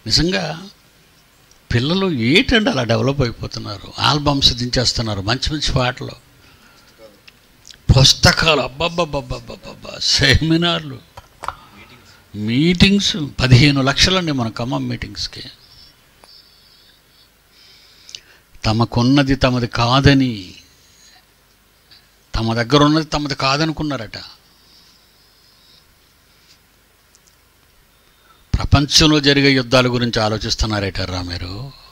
నిజంగా పిల్లలు ఏంటండి అలా డెవలప్ అయిపోతున్నారు ఆల్బమ్స్ దించేస్తున్నారు మంచి మంచి పాటలు పుస్తకాలు అబ్బబ్బబ్బబ్బబ్బబ్బా సెమినార్లు మీటింగ్స్ పదిహేను లక్షలండి మన ఖమ్మం మీటింగ్స్కి తమకున్నది తమది కాదని తమ దగ్గర ఉన్నది తమది కాదనుకున్నారట ప్రపంచంలో జరిగే యుద్ధాల గురించి ఆలోచిస్తున్నారేటారా మీరు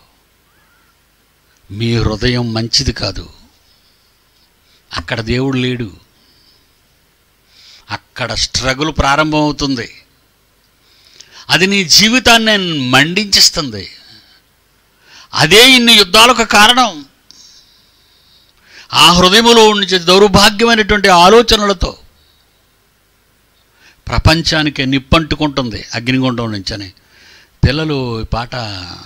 మీ హృదయం మంచిది కాదు అక్కడ దేవుడు లేడు అక్కడ స్ట్రగుల్ ప్రారంభమవుతుంది అది నీ జీవితాన్ని మండించిస్తుంది అదే ఇన్ని యుద్ధాలకు కారణం ఆ హృదయములో ఉండే దౌర్భాగ్యమైనటువంటి ఆలోచనలతో ప్రపంచానికి నిప్పంటుకుంటుంది అగ్నిగుండం నుంచని పిల్లలు ఈ పాట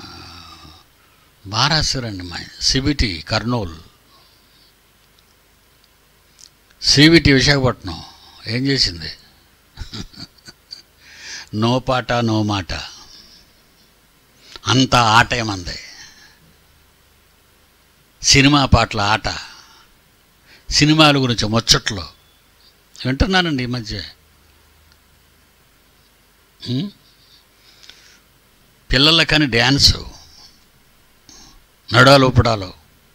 బాగా రాశారండి మా సిబిటి కర్నూలు సిబిటి విశాఖపట్నం ఏం చేసింది నో పాట నో మాట అంతా ఆటే మంది సినిమా పాటల ఆట సినిమాల గురించి ముచ్చట్లు వింటున్నానండి ఈ మధ్య ఉం? పిల్లలకని డ్యాన్సు నడాలు ఉపడాలు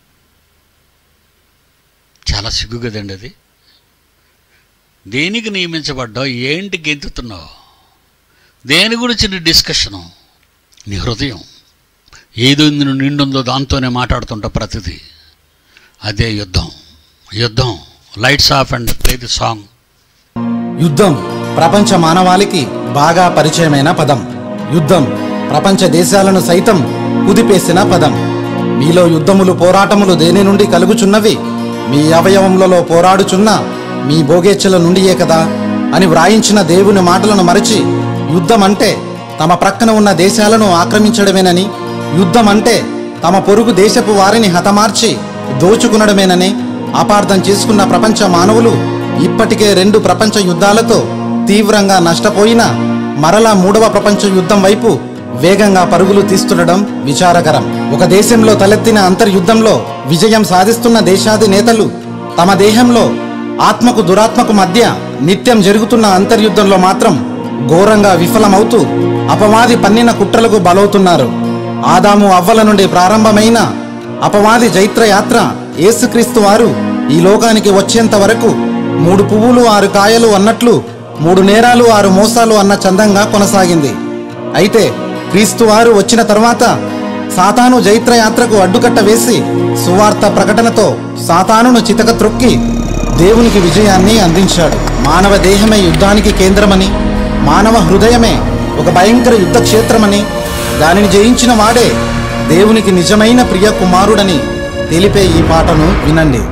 చాలా సిగ్గు కదండి అది దేనికి నియమించబడ్డావు ఏంటి గెంతుతున్నావు దేని గురించి నీ డిస్కషను నీ హృదయం ఏదో నిన్ను నిండుందో దాంతోనే మాట్లాడుతుంటా ప్రతిదీ అదే యుద్ధం యుద్ధం lights off and play the song యుద్ధం ప్రపంచ మానవాళికి బాగా పరిచయమైన పదం యుద్ధం ప్రపంచ దేశాలను సైతం కుదిపేసిన పదం మీలో యుద్ధములు పోరాటములు దేని నుండి కలుగుచున్నవి మీ అవయవములలో పోరాడుచున్న మీ భోగేచ్ఛల నుండియే కదా అని వ్రాయించిన దేవుని మాటలను మరచి యుద్ధం అంటే తమ ప్రక్కన ఉన్న దేశాలను ఆక్రమించడమేనని యుద్ధం అంటే తమ పొరుగు దేశపు వారిని హతమార్చి దోచుకునడమేనని అపార్థం చేసుకున్న ప్రపంచ మానవులు ఇప్పటికే రెండు ప్రపంచ యుద్ధాలతో తీవ్రంగా నష్టపోయిన మరలా మూడవ ప్రపంచ యుద్ధం వైపు వేగంగా పరుగులు తీస్తుండడం విచారకరం ఒక దేశంలో తలెత్తిన అంతర్యుద్ధంలో విజయం సాధిస్తున్న దేశాధినేతలు తమ దేహంలో ఆత్మకు దురాత్మకు మధ్య నిత్యం జరుగుతున్న అంతర్యుద్ధంలో మాత్రం ఘోరంగా విఫలమవుతూ అపవాది పన్నిన కుట్రలకు బలవుతున్నారు ఆదాము అవ్వల నుండి ప్రారంభమైన అపవాది జైత్రయాత్ర యేసుక్రీస్తు వారు ఈ లోకానికి వచ్చేంత వరకు మూడు పువ్వులు ఆరు కాయలు అన్నట్లు మూడు నేరాలు ఆరు మోసాలు అన్న చందంగా కొనసాగింది అయితే క్రీస్తు వారు వచ్చిన తరువాత సాతాను జైత్రయాత్రకు అడ్డుకట్ట వేసి సువార్త ప్రకటనతో సాతానును చితక త్రొక్కి దేవునికి విజయాన్ని అందించాడు మానవ దేహమే యుద్ధానికి కేంద్రమని మానవ హృదయమే ఒక భయంకర యుద్ధ క్షేత్రమని దానిని జయించిన వాడే దేవునికి నిజమైన ప్రియ కుమారుడని తెలిపే ఈ పాటను వినండి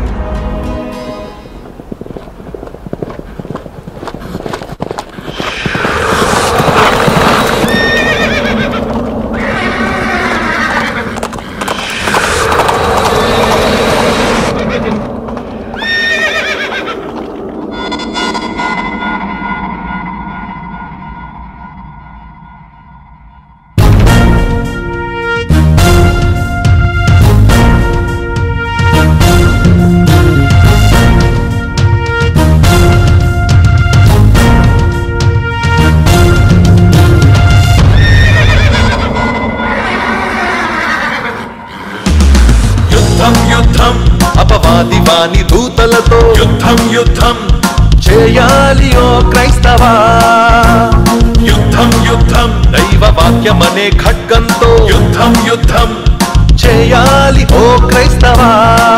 యుద్ధం యుద్ధం అపవాది వాని దూతలతో యుద్ధం యుద్ధం చేయాలి ఓ క్రైస్తవా యుద్ధం యుద్ధం దైవ వాక్యమనే ఖడ్గంతో యుద్ధం యుద్ధం చేయాలి ఓ క్రైస్తవా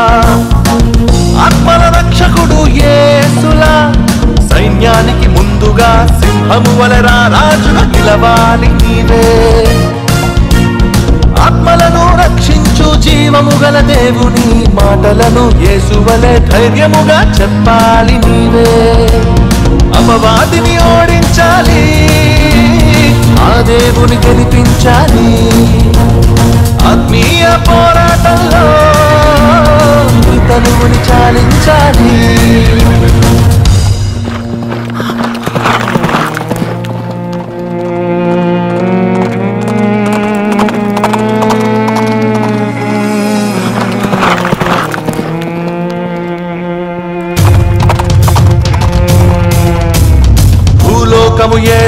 ఆత్మల రక్షకుడు యేసులా సైన్యానికి ముందుగా సింహము వలరా రాజుగా నిలవాలి నీవే ఆత్మలను రక్షించు జీవము గల దేవుని మాటలను యేసువలే ధైర్యముగా చెప్పాలి నీవే అపవాదిని ఓడించాలి ఆ దేవుని గెలిపించాలి ఆత్మీయ పోరాటంలో తనువుని చాలించాలి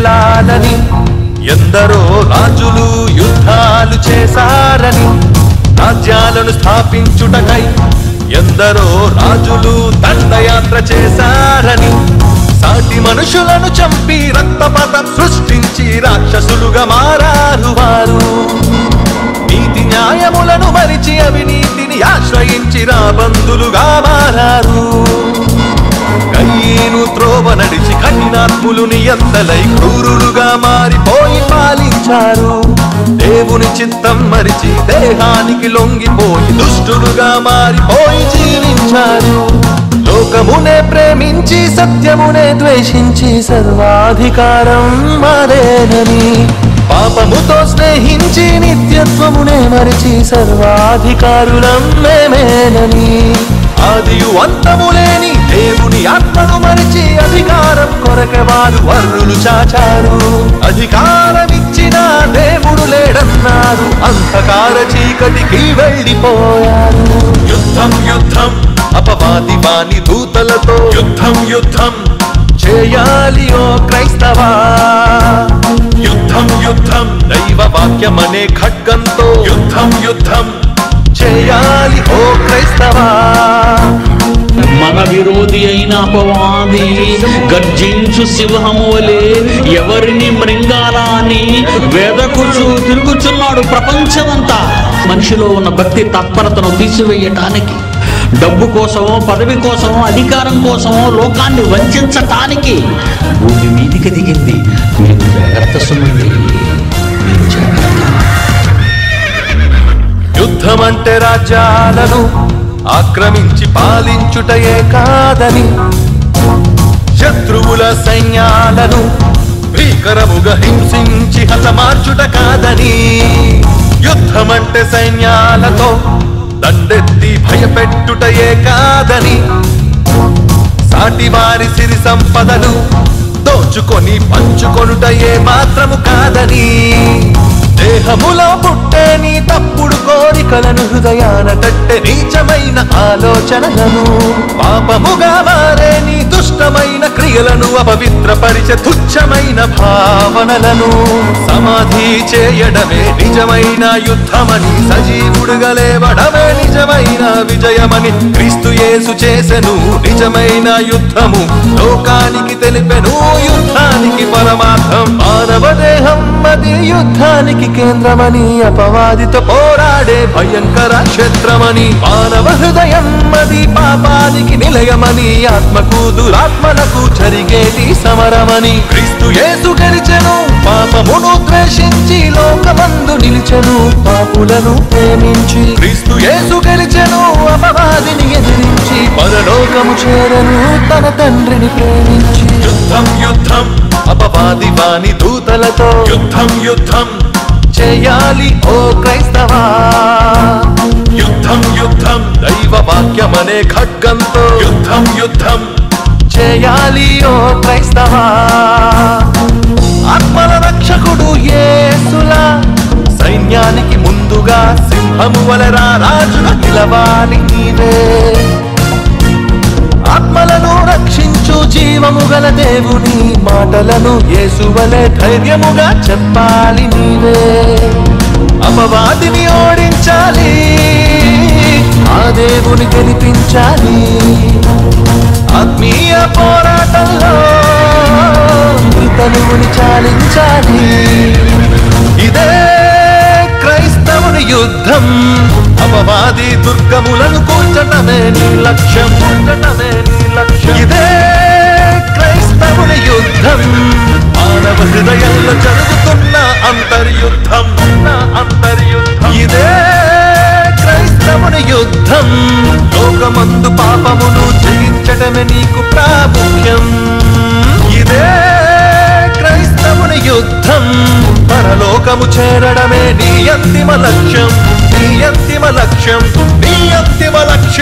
ఏలాలని ఎందరో రాజులు యుద్ధాలు చేశారని రాజ్యాలను స్థాపించుటకై ఎందరో రాజులు దండయాత్ర చేశారని సాటి మనుషులను చంపి రక్తపాతం సృష్టించి రాక్షసులుగా మారారు వారు నీతి న్యాయములను మరిచి అవినీతిని ఆశ్రయించి రాబందులుగా మారారు కయ్యను త్రోవ నడిచి కఠినాత్ములుని ఎంతలై క్రూరులుగా మారిపోయి పాలించారు దేవుని చిత్తం మరిచి దేహానికి లొంగిపోయి దుష్టులుగా మారిపోయి జీవించారు లోకమునే ప్రేమించి సత్యమునే ద్వేషించి సర్వాధికారం మారేనని పాపముతో స్నేహించి నిత్యత్వమునే మరిచి సర్వాధికారులం మేమేనని ఆదియు అంతము లేని దేవుని ఆత్మను మరిచి అధికారం కొరక వారు వర్రులు చాచారు అధికారం ఇచ్చిన దేవుడు లేడన్నారు అంధకార చీకటికి వెళ్ళిపోయారు యుద్ధం యుద్ధం అపవాది వాని దూతలతో యుద్ధం యుద్ధం చేయాలి ఓ క్రైస్తవా యుద్ధం యుద్ధం దైవ వాక్యమనే ఖడ్గంతో యుద్ధం యుద్ధం చేయాలి ఓ క్రైస్తవా మన విరోధి అయిన అపవాది గర్జించు సింహము వలె ఎవరిని మృంగాలా అని వేదకుచు తిరుగుచున్నాడు ప్రపంచమంతా మనిషిలో ఉన్న భక్తి తత్పరతను తీసివేయటానికి డబ్బు కోసమో పదవి కోసమో అధికారం కోసమో లోకాన్ని వంచటానికి భూమి మీదికి దిగింది మీరు జాగ్రత్త సుమండి మీరు జాగ్రత్త యుద్ధం అంటే రాజ్యాలను ఆక్రమించి పాలించుటయే కాదని శత్రువుల సైన్యాలను భీకరముగా హింసించి హతమార్చుట కాదని యుద్ధం అంటే సైన్యాలతో దండెత్తి భయపెట్టుటయే కాదని సాటి వారి సిరి సంపదలు దోచుకొని పంచుకొనుటయే మాత్రము కాదని దేహములో పుట్టే నీ తప్పుడు కోరికలను హృదయాన తట్టె నీచమైన ఆలోచనలను పాపముగా మారే నీ దుష్టమైన క్రియలను అపవిత్రపరిచే తుచ్చమైన భావనలను సమాధి చేయడమే నిజమైన యుద్ధమని సజీవుడుగా లేవడమే నిజమైన విజయమని క్రీస్తు యేసు చేసెను నిజమైన యుద్ధము లోకానికి తెలిపెను యుద్ధానికి పరమార్థం మానవ దేహం అది యుద్ధానికి కేంద్రమని అపవాదితో పోరాడే భయంకర క్షేత్రమని మానవ హృదయం అది పాపానికి నిలయమని ఆత్మకు దురాత్మలకు జరిగేటి సమరమని క్రీస్తు యేసు గెలిచెను పాపమును ద్వేషించి లోకమందు నిలిచెను పాపులను ప్రేమించి క్రీస్తు యేసు గెలిచెను అపవాదిని ఎదిరించి పరలోకము చేరను తన తండ్రిని ప్రేమించి యుద్ధం యుద్ధం అపవాది వాని దూతలతో యుద్ధం యుద్ధం చేయాలి ఓ క్రైస్తవా యుద్ధం యుద్ధం దైవ వాక్యమనే ఖడ్గంతో యుద్ధం యుద్ధం చేయాలి ఓ క్రైస్తవా ఆత్మల రక్షకుడు యేసులా సైన్యానికి ముందుగా సింహము వలరా రాజుగా నిలవాలి నీవే ఆత్మలను రక్షించు జీవము గల దేవుని మాటలను యేసువలే ధైర్యముగా చెప్పాలి నీవే అపవాదిని ఓడించాలి ఆ దేవుని గెలిపించాలి ఆత్మీయ పోరాటంలో తనువుని చాలించాలి ఇదే క్రైస్తవుని యుద్ధం అపవాది దుర్గములను కూర్చటమే నీ లక్ష్యం కూర్చటమే నీ లక్ష్యం ఇదే క్రైస్తవుని యుద్ధం మానవ హృదయంలో జరుగుతున్న అంతర్యుద్ధం అంతర్యుద్ధం ఇదే క్రైస్తవుని యుద్ధం లోకమందు పాపమును జయించటమే నీకు ప్రాముఖ్యం ఇదే క్రైస్తవుని యుద్ధం పరలోకము చేరడమే నీ అంతిమ లక్ష్యం నీ అంతిమ లక్ష్యం నీ అంతిమ లక్ష్యం